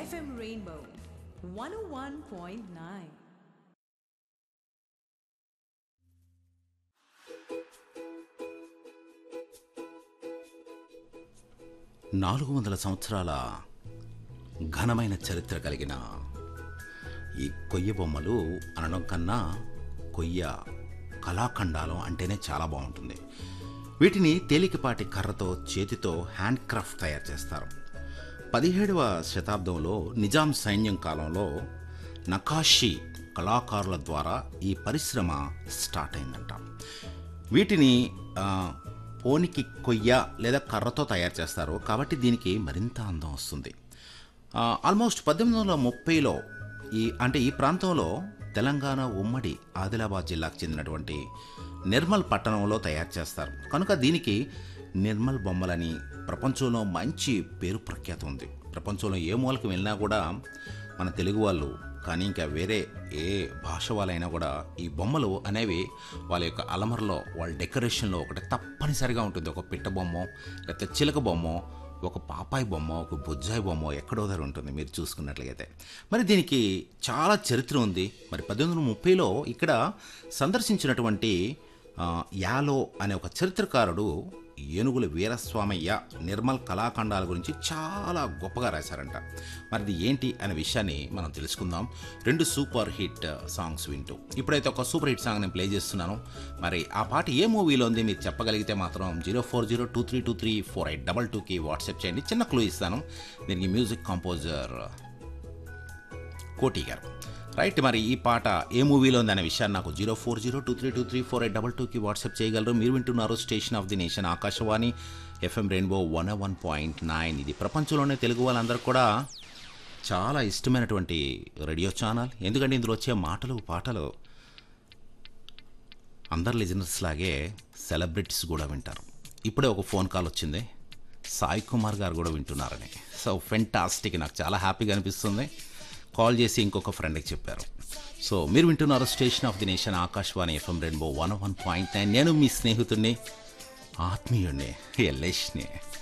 FM Rainbow 101.9. నాలుగు వందల సంవత్సరాల ఘనమైన చరిత్ర కలిగిన ఈ కొయ్య బొమ్మలు అనడం కన్నా కొయ్య కళాఖండాలం అంటేనే చాలా బాగుంటుంది వీటిని తేలికపాటి కర్రతో చేతితో హ్యాండ్ క్రాఫ్ట్ తయారు చేస్తారు పదిహేడవ శతాబ్దంలో నిజాం సైన్యం కాలంలో నకాషీ కళాకారుల ద్వారా ఈ పరిశ్రమ స్టార్ట్ అయిందంట వీటిని ఆ, పోనికి కొయ్య లేదా కర్రతో తయారు చేస్తారు కాబట్టి దీనికి మరింత అందం వస్తుంది ఆ, ఆల్మోస్ట్ పద్దెనిమిది వందల ముప్పైలో ఈ అంటే ఈ ప్రాంతంలో తెలంగాణ ఉమ్మడి ఆదిలాబాద్ జిల్లాకు చెందినటువంటి నిర్మల్ పట్టణంలో తయారు చేస్తారు కనుక దీనికి నిర్మల్ బొమ్మలని ప్రపంచంలో మంచి పేరు ప్రఖ్యాతి ఉంది ప్రపంచంలో ఏ మూలకు వెళ్ళినా కూడా మన తెలుగు వాళ్ళు కానీ ఇంకా వేరే ఏ భాష వాళ్ళైనా కూడా ఈ బొమ్మలు అనేవి వాళ్ళ యొక్క అలమరలో వాళ్ళ డెకరేషన్లో ఒకటి తప్పనిసరిగా ఉంటుంది ఒక పిట్ట బొమ్మ లేకపోతే చిలక బొమ్మ ఒక పాపాయి బొమ్మ ఒక బుజ్జాయి బొమ్మ ఎక్కడో దగ్గర ఉంటుంది మీరు చూసుకున్నట్లయితే మరి దీనికి చాలా చరిత్ర ఉంది మరి పద్దెనిమిది వందల ముప్పైలో ఇక్కడ సందర్శించినటువంటి ఆ, యాలో అనే ఒక చరిత్రకారుడు ఏనుగుల వీరస్వామయ్య నిర్మల్ కళాఖండాల గురించి చాలా గొప్పగా రాశారంట మరి ఇది ఏంటి అనే విషయాన్ని మనం తెలుసుకుందాం రెండు సూపర్ హిట్ సాంగ్స్ వింటూ ఇప్పుడైతే ఒక సూపర్ హిట్ సాంగ్ నేను ప్లే చేస్తున్నాను మరి ఆ పాట ఏ మూవీలో ఉంది మీరు చెప్పగలిగితే మాత్రం zero four zero two three two three four eight double టూకి వాట్సాప్ చేయండి చిన్న క్లూ ఇస్తాను దీనికి మ్యూజిక్ కంపోజర్ కోటి గారు రైట్ మరి ఈ పాట ఏ మూవీలో ఉందనే విషయాన్ని నాకు zero four zero two three two three four eight double టూకి వాట్సాప్ చేయగలరు మీరు వింటున్నారు station of the nation Akashvani FM Rainbow one one point nine ఇది ప్రపంచంలోనే తెలుగు వాళ్ళందరూ కూడా చాలా ఇష్టమైనటువంటి రేడియో ఛానల్ ఎందుకంటే ఇందులో వచ్చే మాటలు పాటలు అందరు లిజనర్స్ లాగే సెలబ్రిటీస్ కూడా వింటారు ఇప్పుడే ఒక ఫోన్ కాల్ వచ్చింది సాయి కుమార్ గారు కూడా వింటున్నారని సో ఫెంటాస్టిక్ నాకు చాలా హ్యాపీగా అనిపిస్తుంది కాల్ చేసి ఇంకొక ఫ్రెండ్కి చెప్పారు సో మీరు వింటున్నారు station of the nation Akashvani FM Rainbow one one point nine నేను మీ స్నేహితుడిని ఆత్మీయుడిని ఎల్లేష్ని